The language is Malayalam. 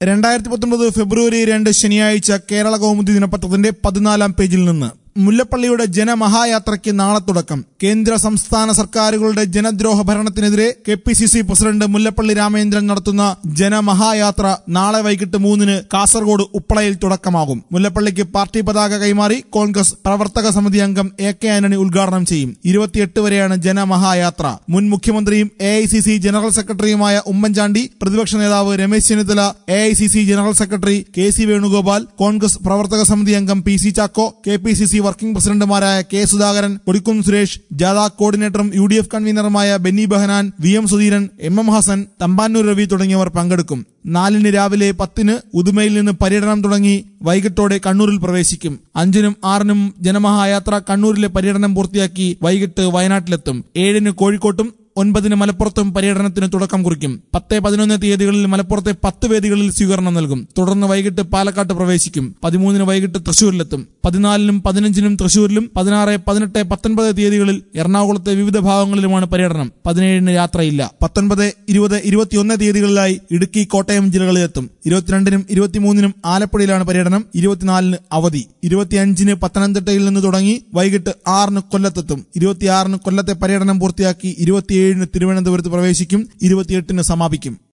രണ്ടായിരത്തി പത്തൊമ്പത് ഫെബ്രുവരി രണ്ട് ശനിയാഴ്ച കേരള കൗമുദി ദിനപത്രത്തിന്റെ പതിനാലാം പേജിൽ നിന്ന് മുല്ലപ്പള്ളിയുടെ ജനമഹായാത്രയ്ക്ക് നാളെ തുടക്കം കേന്ദ്ര സംസ്ഥാന സർക്കാരുകളുടെ ജനദ്രോഹ ഭരണത്തിനെതിരെ K P C C president Mullappally Ramachandran നടത്തുന്ന ജനമഹായാത്ര നാളെ വൈകിട്ട് മൂന്നിന് കാസർഗോഡ് ഉപ്പളയിൽ തുടക്കമാകും മുല്ലപ്പള്ളിക്ക് പാർട്ടി പതാക കൈമാറി കോൺഗ്രസ് പ്രവർത്തക സമിതി അംഗം എ കെ ആന്റണി ഉദ്ഘാടനം ചെയ്യും ഇരുപത്തിയെട്ട് വരെയാണ് ജനമഹായാത്ര മുൻ മുഖ്യമന്ത്രിയും A I C C general സെക്രട്ടറിയുമായ ഉമ്മൻചാണ്ടി പ്രതിപക്ഷ നേതാവ് Ramesh Chennithala A I C C general secretary K C Venugopal Congress പ്രവർത്തക സമിതി അംഗം P C Chacko K P C C working പ്രസിഡന്റുമാരായ കെ സുധാകരൻ കൊടിക്കുന്ന് സുരേഷ് ജാഥ കോർഡിനേറ്ററും യു ഡി എഫ് കൺവീനറുമായ Benny Behanan V M Sudheeran M M Hassan Thampanoor Ravi തുടങ്ങിയവർ പങ്കെടുക്കും നാലിന് രാവിലെ പത്തിന് ഉദുമയിൽ നിന്ന് പര്യടനം തുടങ്ങി വൈകിട്ടോടെ കണ്ണൂരിൽ പ്രവേശിക്കും അഞ്ചിനും ആറിനും ജനമഹായാത്ര കണ്ണൂരിലെ പര്യടനം പൂർത്തിയാക്കി വൈകിട്ട് വയനാട്ടിലെത്തും ഏഴിന് കോഴിക്കോട്ടും ഒൻപതിന് മലപ്പുറത്തും പര്യടനത്തിന് തുടക്കം കുറിക്കും പത്ത് പതിനൊന്ന് തീയതികളിൽ മലപ്പുറത്തെ പത്ത് വേദികളിൽ സ്വീകരണം നൽകും തുടർന്ന് വൈകിട്ട് പാലക്കാട്ട് പ്രവേശിക്കും പതിമൂന്നിന് വൈകിട്ട് തൃശൂരിലെത്തും പതിനാലിനും പതിനഞ്ചിനും തൃശൂരിലും പതിനാറ് പതിനെട്ട് പത്തൊൻപത് തീയതികളിൽ എറണാകുളത്തെ വിവിധ ഭാഗങ്ങളിലുമാണ് പര്യടനം പതിനേഴിന് യാത്രയില്ല പത്തൊൻപത് ഇരുപത് ഇരുപത്തിയൊന്ന് തീയതികളിലായി ഇടുക്കി കോട്ടയം ജില്ലകളിലെത്തും ഇരുപത്തിരണ്ടിനും ഇരുപത്തിമൂന്നിനും ആലപ്പുഴയിലാണ് പര്യടനം ഇരുപത്തിനാലിന് അവധി ഇരുപത്തിയഞ്ചിന് പത്തനംതിട്ടയിൽ നിന്ന് തുടങ്ങി വൈകിട്ട് ആറിന് കൊല്ലത്തെത്തും ഇരുപത്തിയാറിന് കൊല്ലത്തെ പര്യടനം പൂർത്തിയാക്കി ഇരുപത്തിയേഴിന് തിരുവനന്തപുരത്ത് പ്രവേശിക്കും ഇരുപത്തിയെട്ടിന് സമാപിക്കും